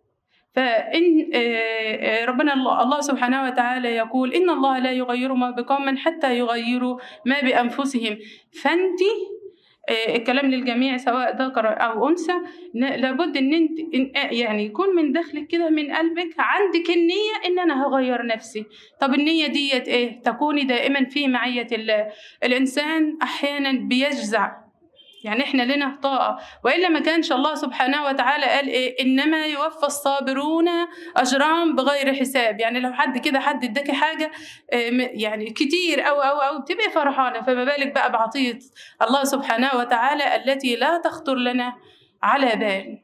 فإن آه، آه، ربنا الله الله سبحانه وتعالى يقول إن الله لا يغير ما بقوم حتى يغيروا ما بأنفسهم فأنت آه، الكلام للجميع سواء ذكر أو أنثى ن- لابد إن أنت إن- آه، يعني يكون من داخلك كده من قلبك عندك النية إن أنا هغير نفسي طب النية ديت إيه تكوني دائما في معية الله الإنسان أحيانا بيجزع يعني احنا لنا طاقة وإلا ما كانش الله سبحانه وتعالى قال إيه إنما يوفى الصابرون أجرهم بغير حساب يعني لو حد كده حد اداكي حاجة آه، م- يعني كتير أو أو أو بتبقي فرحانة فما بالك بقى بعطية الله سبحانه وتعالى التي لا تخطر لنا على بال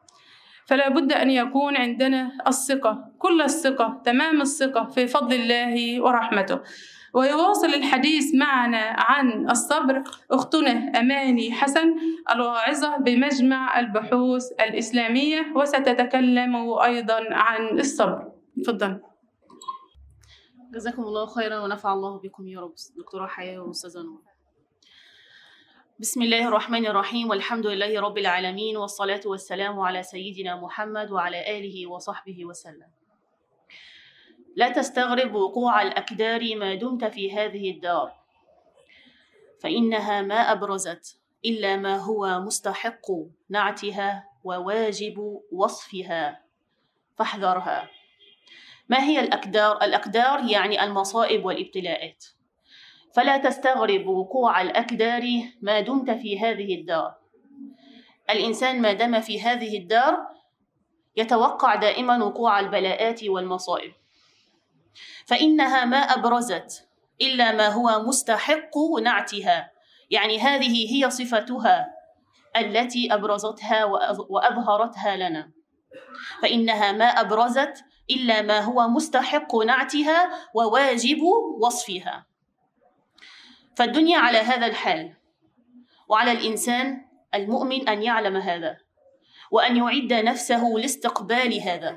فلا بد أن يكون عندنا الثقة كل الثقة تمام الثقة في فضل الله ورحمته ويواصل الحديث معنا عن الصبر أختنا أماني حسن الواعظة بمجمع البحوث الإسلامية وستتكلم أيضا عن الصبر تفضل جزاكم الله خيرا ونفع الله بكم يا رب دكتورة حياة وأستاذة نور بسم الله الرحمن الرحيم والحمد لله رب العالمين والصلاة والسلام على سيدنا محمد وعلى آله وصحبه وسلم لا تستغرب وقوع الأكدار ما دمت في هذه الدار فإنها ما أبرزت إلا ما هو مستحق نعتها وواجب وصفها فاحذرها ما هي الأكدار؟ الأكدار يعني المصائب والابتلاءات فلا تستغرب وقوع الأكدار ما دمت في هذه الدار الإنسان ما دام في هذه الدار يتوقع دائما وقوع البلاءات والمصائب فإنها ما أبرزت إلا ما هو مستحق نعتها يعني هذه هي صفتها التي أبرزتها وأظهرتها لنا فإنها ما أبرزت إلا ما هو مستحق نعتها وواجب وصفها فالدنيا على هذا الحال وعلى الإنسان المؤمن أن يعلم هذا وأن يعد نفسه لاستقبال هذا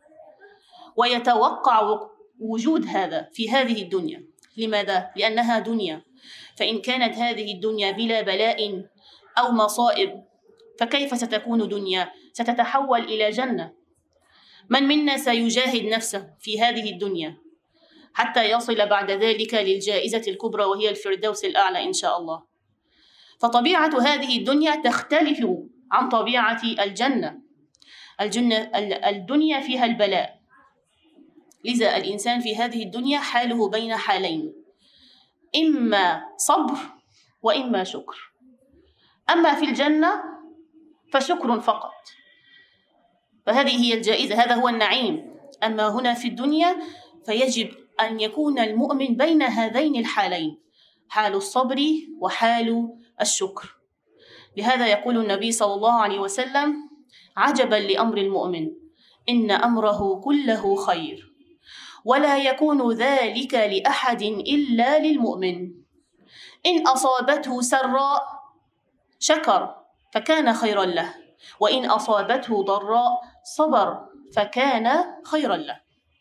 ويتوقع وجود هذا في هذه الدنيا لماذا؟ لأنها دنيا فإن كانت هذه الدنيا بلا بلاء أو مصائب فكيف ستكون دنيا؟ ستتحول إلى جنة من منا سيجاهد نفسه في هذه الدنيا حتى يصل بعد ذلك للجائزة الكبرى وهي الفردوس الأعلى إن شاء الله فطبيعة هذه الدنيا تختلف عن طبيعة الجنة الجنة الدنيا فيها البلاء لذا الإنسان في هذه الدنيا حاله بين حالين إما صبر وإما شكر أما في الجنة فشكر فقط فهذه هي الجائزة هذا هو النعيم أما هنا في الدنيا فيجب أن يكون المؤمن بين هذين الحالين حال الصبر وحال الشكر لهذا يقول النبي صلى الله عليه وسلم عجبا لأمر المؤمن إن أمره كله خير ولا يكون ذلك لأحد إلا للمؤمن إن أصابته سراء شكر فكان خيرا له وإن أصابته ضراء صبر فكان خيرا له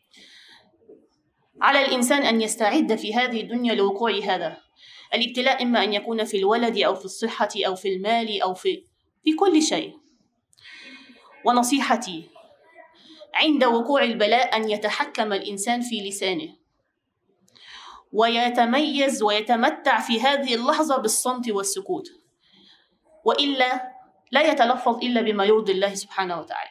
على الإنسان أن يستعد في هذه الدنيا لوقوع هذا الابتلاء إما أن يكون في الولد أو في الصحة أو في المال أو في في كل شيء ونصيحتي عند وقوع البلاء أن يتحكم الإنسان في لسانه ويتميز ويتمتع في هذه اللحظة بالصمت والسكوت وإلا لا يتلفظ إلا بما يرضي الله سبحانه وتعالى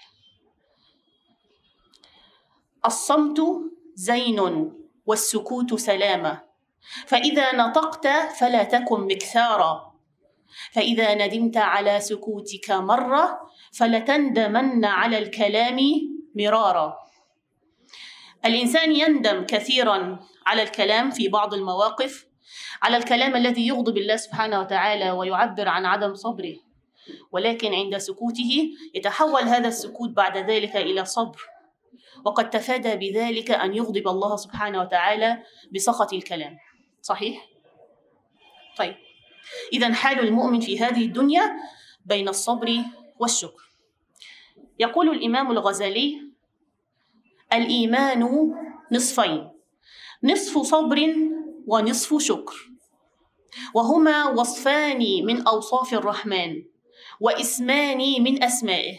الصمت زين والسكوت سلامة فإذا نطقت فلا تكن مكثارا فإذا ندمت على سكوتك مرة فلتندمن على الكلام مرارا الإنسان يندم كثيرا على الكلام في بعض المواقف على الكلام الذي يغضب الله سبحانه وتعالى ويعبر عن عدم صبره ولكن عند سكوته يتحول هذا السكوت بعد ذلك إلى صبر وقد تفادى بذلك أن يغضب الله سبحانه وتعالى بسخط الكلام صحيح؟ طيب إذا حال المؤمن في هذه الدنيا بين الصبر والشكر يقول الإمام الغزالي الإيمان نصفين نصف صبر ونصف شكر وهما وصفان من أوصاف الرحمن واسمان من أسمائه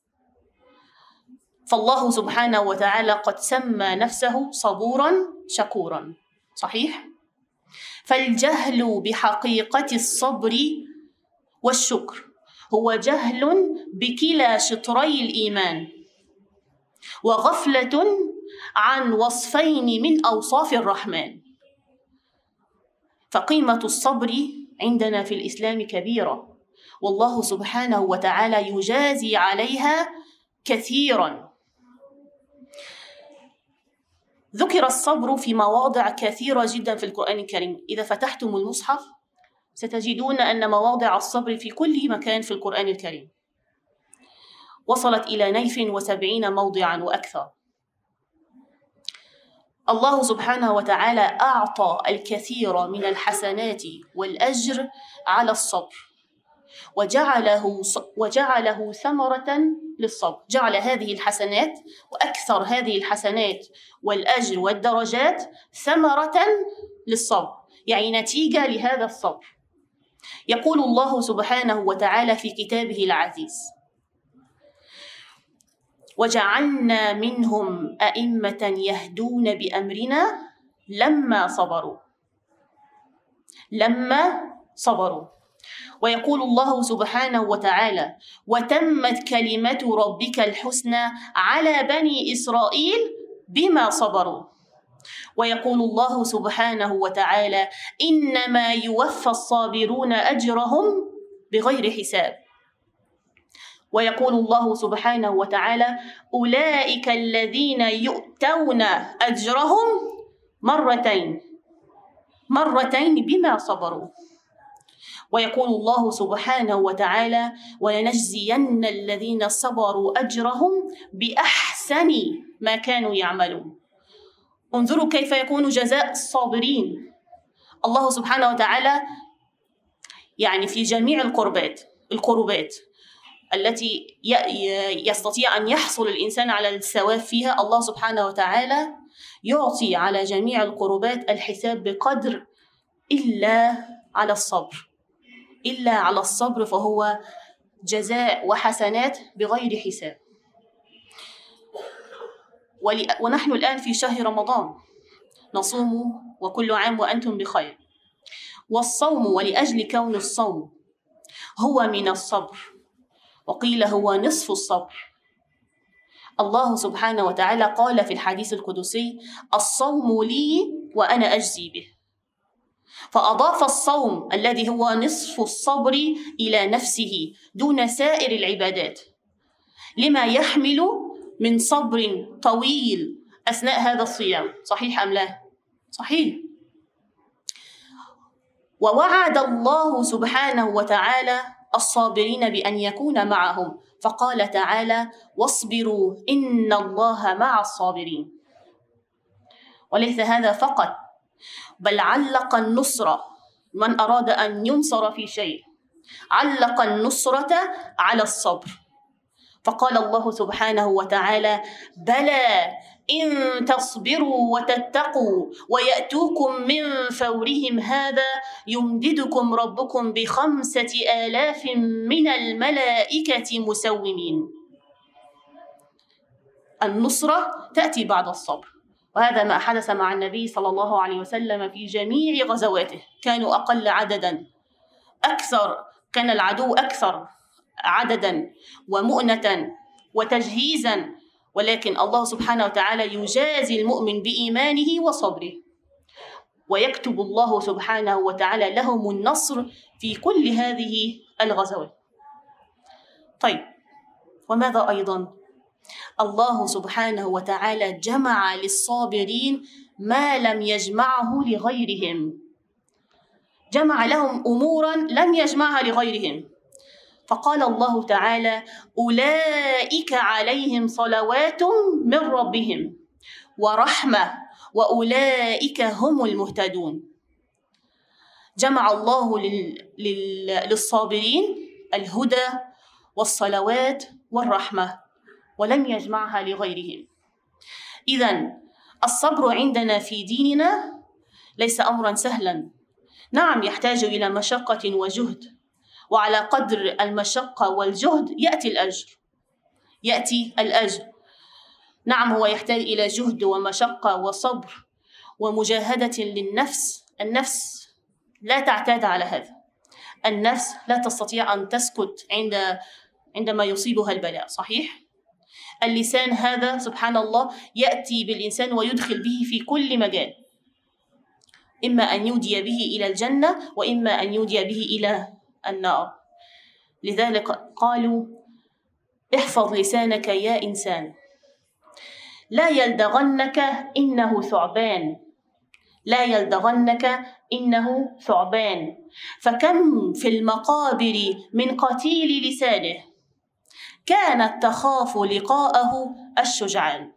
فالله سبحانه وتعالى قد سمى نفسه صبورا شكورا صحيح فالجهل بحقيقة الصبر والشكر هو جهل بكلا شطري الإيمان وغفلة عن وصفين من أوصاف الرحمن فقيمة الصبر عندنا في الإسلام كبيرة والله سبحانه وتعالى يجازي عليها كثيرا ذكر الصبر في مواضع كثيرة جدا في القرآن الكريم إذا فتحتم المصحف ستجدون أن مواضع الصبر في كل مكان في القرآن الكريم وصلت إلى نيف وسبعين موضعا وأكثر الله سبحانه وتعالى أعطى الكثير من الحسنات والأجر على الصبر وجعله وجعله ثمرة للصبر جعل هذه الحسنات وأكثر هذه الحسنات والأجر والدرجات ثمرة للصبر يعني نتيجة لهذا الصبر يقول الله سبحانه وتعالى في كتابه العزيز وجعلنا منهم أئمة يهدون بأمرنا لما صبروا لما صبروا ويقول الله سبحانه وتعالى وتمت كلمة ربك الحسنى على بني إسرائيل بما صبروا ويقول الله سبحانه وتعالى إنما يوفى الصابرون أجرهم بغير حساب ويقول الله سبحانه وتعالى أولئك الذين يؤتون أجرهم مرتين مرتين بما صبروا ويقول الله سبحانه وتعالى ولنجزين الذين صبروا أجرهم بأحسن ما كانوا يعملون انظروا كيف يكون جزاء الصابرين الله سبحانه وتعالى يعني في جميع القربات القربات التي يستطيع أن يحصل الإنسان على الثواب فيها الله سبحانه وتعالى يعطي على جميع القربات الحساب بقدر إلا على الصبر إلا على الصبر فهو جزاء وحسنات بغير حساب ونحن الآن في شهر رمضان نصوم وكل عام وأنتم بخير والصوم ولأجل كون الصوم هو من الصبر وقيل هو نصف الصبر الله سبحانه وتعالى قال في الحديث القدسي الصوم لي وأنا أجزي به فأضاف الصوم الذي هو نصف الصبر إلى نفسه دون سائر العبادات لما يحمل من صبر طويل أثناء هذا الصيام صحيح أم لا؟ صحيح ووعد الله سبحانه وتعالى الصابرين بأن يكون معهم فقال تعالى واصبروا إن الله مع الصابرين وليس هذا فقط بل علق النصرة من أراد أن ينصر في شيء علق النصرة على الصبر فقال الله سبحانه وتعالى بلى إن تصبروا وتتقوا ويأتوكم من فورهم هذا يمددكم ربكم بخمسة آلاف من الملائكة مسومين النصرة تأتي بعد الصبر وهذا ما حدث مع النبي صلى الله عليه وسلم في جميع غزواته كانوا أقل عددا أكثر كان العدو أكثر عددا ومؤنة وتجهيزا ولكن الله سبحانه وتعالى يجازي المؤمن بإيمانه وصبره ويكتب الله سبحانه وتعالى لهم النصر في كل هذه الغزوات طيب وماذا أيضا الله سبحانه وتعالى جمع للصابرين ما لم يجمعه لغيرهم جمع لهم امورا لم يجمعها لغيرهم فقال الله تعالى اولئك عليهم صلوات من ربهم ورحمه واولئك هم المهتدون جمع الله لل... لل... للصابرين الهدى والصلوات والرحمه ولم يجمعها لغيرهم اذا الصبر عندنا في ديننا ليس امرا سهلا نعم يحتاج الى مشقه وجهد وعلى قدر المشقه والجهد ياتي الاجر ياتي الاجر نعم هو يحتاج الى جهد ومشقه وصبر ومجاهده للنفس النفس لا تعتاد على هذا النفس لا تستطيع ان تسكت عند عندما يصيبها البلاء صحيح اللسان هذا سبحان الله ياتي بالانسان ويدخل به في كل مجال اما ان يودي به الى الجنه واما ان يودي به الى النار لذلك قالوا احفظ لسانك يا انسان لا يلدغنك انه ثعبان لا يلدغنك انه ثعبان فكم في المقابر من قتيل لسانه كانت تخاف لقاءه الشجعان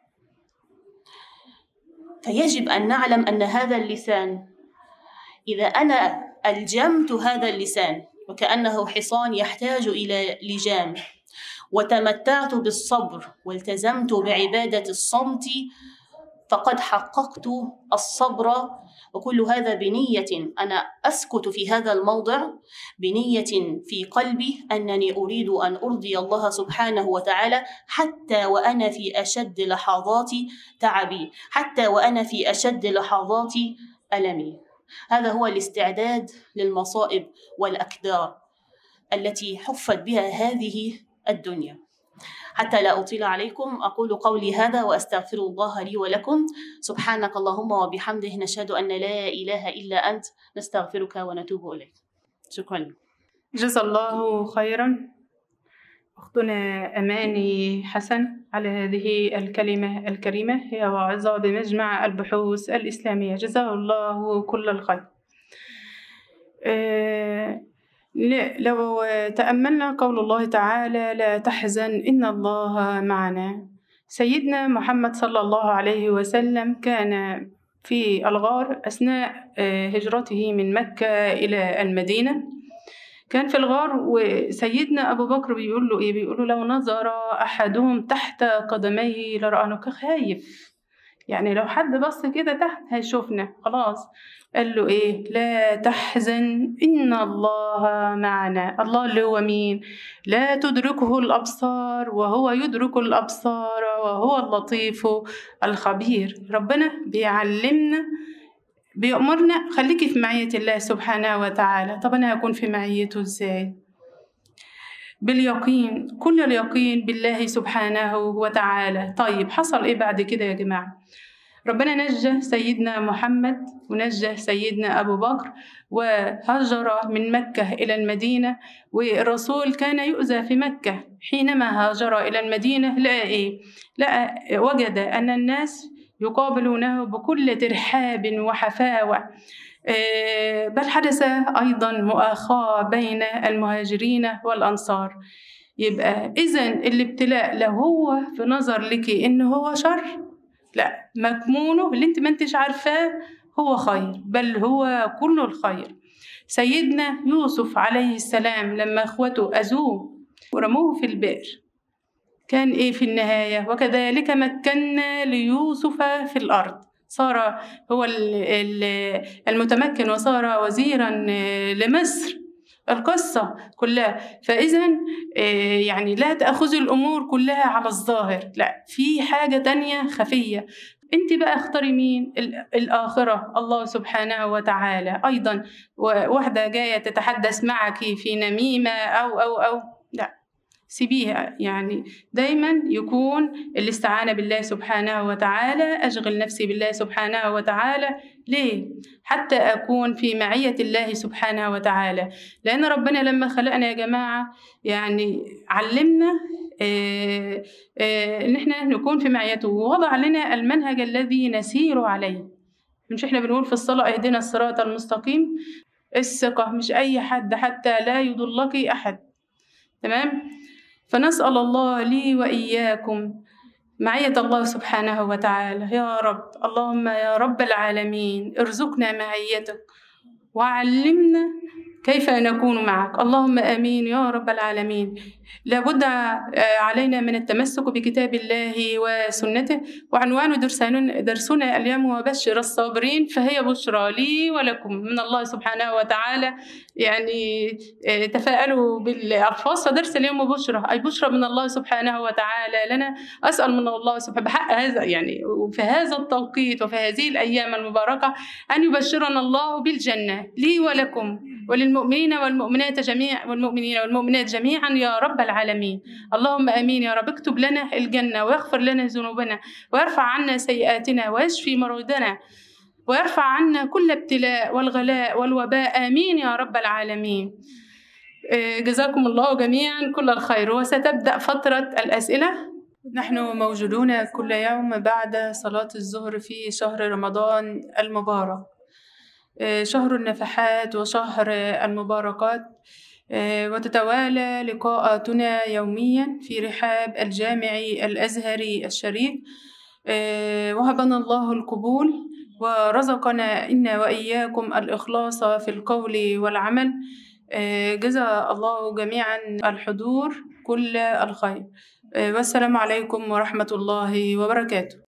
فيجب ان نعلم ان هذا اللسان اذا انا الجمت هذا اللسان وكأنه حصان يحتاج إلى لجام وتمتعت بالصبر والتزمت بعبادة الصمت فقد حققت الصبر وكل هذا بنية أنا أسكت في هذا الموضع بنية في قلبي أنني أريد أن أرضي الله سبحانه وتعالى حتى وأنا في أشد لحظات تعبي حتى وأنا في أشد لحظات ألمي هذا هو الاستعداد للمصائب والأكدار التي حفت بها هذه الدنيا حتى لا أطيل عليكم أقول قولي هذا وأستغفر الله لي ولكم سبحانك اللهم وبحمده نشهد أن لا إله إلا أنت نستغفرك ونتوب إليك شكرا جزا الله خيرا أختنا أماني حسن على هذه الكلمة الكريمة هي واعظة بمجمع البحوث الإسلامية جزاه الله كل الخير آه، ل- لو تأملنا قول الله تعالى لا تحزن إن الله معنا سيدنا محمد صلى الله عليه وسلم كان في الغار أثناء آه، هجرته من مكة إلى المدينة كان في الغار وسيدنا أبو بكر بيقول له إيه بيقول له لو نظر أحدهم تحت قدميه لرآنا كان خايف يعني لو حد بص كده تحت هيشوفنا خلاص قال له إيه لا تحزن إن الله معنا الله اللي هو مين لا تدركه الأبصار وهو يدرك الأبصار وهو اللطيف الخبير ربنا بيعلمنا بيأمرنا خليكي في معية الله سبحانه وتعالى طب أنا هكون في معيته إزاي باليقين كل اليقين بالله سبحانه وتعالى طيب حصل إيه بعد كده يا جماعة ربنا نجى سيدنا محمد ونجى سيدنا أبو بكر وهاجر من مكة إلى المدينة والرسول كان يؤذى في مكة حينما هاجر إلى المدينة لقى إيه؟ لقى وجد أن الناس يقابلونه بكل ترحاب وحفاوة آه، بل حدث أيضا مؤاخاة بين المهاجرين والأنصار يبقى إذا الابتلاء لو هو في نظر لك إن هو شر لا مكمونه اللي انت ما انتش عارفاه هو خير بل هو كل الخير سيدنا يوسف عليه السلام لما اخوته اذوه ورموه في البئر كان ايه في النهايه وكذلك مكنا ليوسف في الارض صار هو ال- ال- المتمكن وصار وزيرا لمصر القصة كلها فإذا آه، يعني لا تأخذي الأمور كلها على الظاهر لا في حاجة تانية خفية انت بقى اختاري مين ال- الآخرة الله سبحانه وتعالى أيضا و- واحدة جاية تتحدث معك في نميمة أو أو أو لا سيبيها يعني دايما يكون الاستعانة بالله سبحانه وتعالى أشغل نفسي بالله سبحانه وتعالى ليه؟ حتى أكون في معية الله سبحانه وتعالى لأن ربنا لما خلقنا يا جماعة يعني علمنا آه، آه، إن إحنا نكون في معيته ووضع لنا المنهج الذي نسير عليه مش إحنا بنقول في الصلاة اهدنا الصراط المستقيم الثقة مش أي حد حتى لا يضلك أحد تمام فنسأل الله لي وإياكم معية الله سبحانه وتعالى يا رب اللهم يا رب العالمين ارزقنا معيتك وعلمنا كيف نكون معك اللهم امين يا رب العالمين لابد آه، علينا من التمسك بكتاب الله وسنته وعنوان درسنا درسنا اليوم وبشر الصابرين فهي بشرى لي ولكم من الله سبحانه وتعالى يعني آه، تفاءلوا بالالفاظ فدرس اليوم بشرى اي بشرى من الله سبحانه وتعالى لنا اسال من الله سبحانه بحق هذا يعني في هذا التوقيت وفي هذه الايام المباركه ان يبشرنا الله بالجنه لي ولكم وللمؤمنين والمؤمنات جميع والمؤمنين والمؤمنات جميعا يا رب العالمين اللهم امين يا رب اكتب لنا الجنه ويغفر لنا ذنوبنا ويرفع عنا سيئاتنا ويشفي مرضنا ويرفع عنا كل ابتلاء والغلاء والوباء امين يا رب العالمين آه، جزاكم الله جميعا كل الخير وستبدا فتره الاسئله نحن موجودون كل يوم بعد صلاه الظهر في شهر رمضان المبارك آه، شهر النفحات وشهر المباركات آه، وتتوالى لقاءاتنا يوميا في رحاب الجامع الأزهري الشريف آه، وهبنا الله القبول ورزقنا إنا وإياكم الإخلاص في القول والعمل آه، جزا الله جميعا الحضور كل الخير آه، والسلام عليكم ورحمة الله وبركاته